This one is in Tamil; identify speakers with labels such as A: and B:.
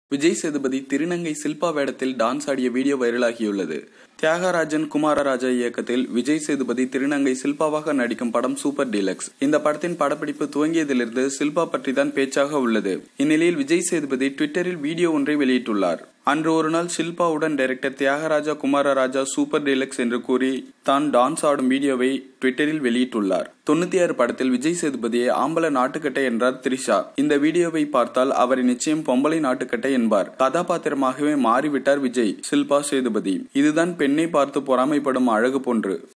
A: விஜய் சேதுபதி திருநங்கை சில்பா வேடத்தில் டான்ஸ் ஆடிய வீடியோ வைரலாகியுள்ளது தியாகராஜன் குமாரராஜா இயக்கத்தில் விஜய் சேதுபதி திருநங்கை சில்பாவாக நடிக்கும் படம் சூப்பர் டீலக்ஸ் இந்த படத்தின் படப்பிடிப்பு துவங்கியதிலிருந்து சில்பா பற்றி தான் பேச்சாக உள்ளது இந்நிலையில் விஜய் சேதுபதி ட்விட்டரில் வீடியோ ஒன்றை வெளியிட்டுள்ளார் அன்று ஒரு நாள் ஷில்பாவுடன் director Thiagaraja Kumararaja super deluxe என்று கூறி தான் டான்ஸ் ஆடும் வீடியோவை ட்விட்டரில் வெளியிட்டுள்ளார் தொண்ணூத்தி ஆறு படத்தில் விஜய் சேதுபதியை ஆம்பள நாட்டுக்கட்டை என்றார் த்ரிஷா இந்த வீடியோவை பார்த்தால் அவரை நிச்சயம் பொம்பளை நாட்டுக்கட்டை என்பார் கதாபாத்திரமாகவே மாறிவிட்டார் விஜய் ஷில்பா சேதுபதி இதுதான் பெண்ணை பார்த்து பொறாமைப்படும் அழகு போன்று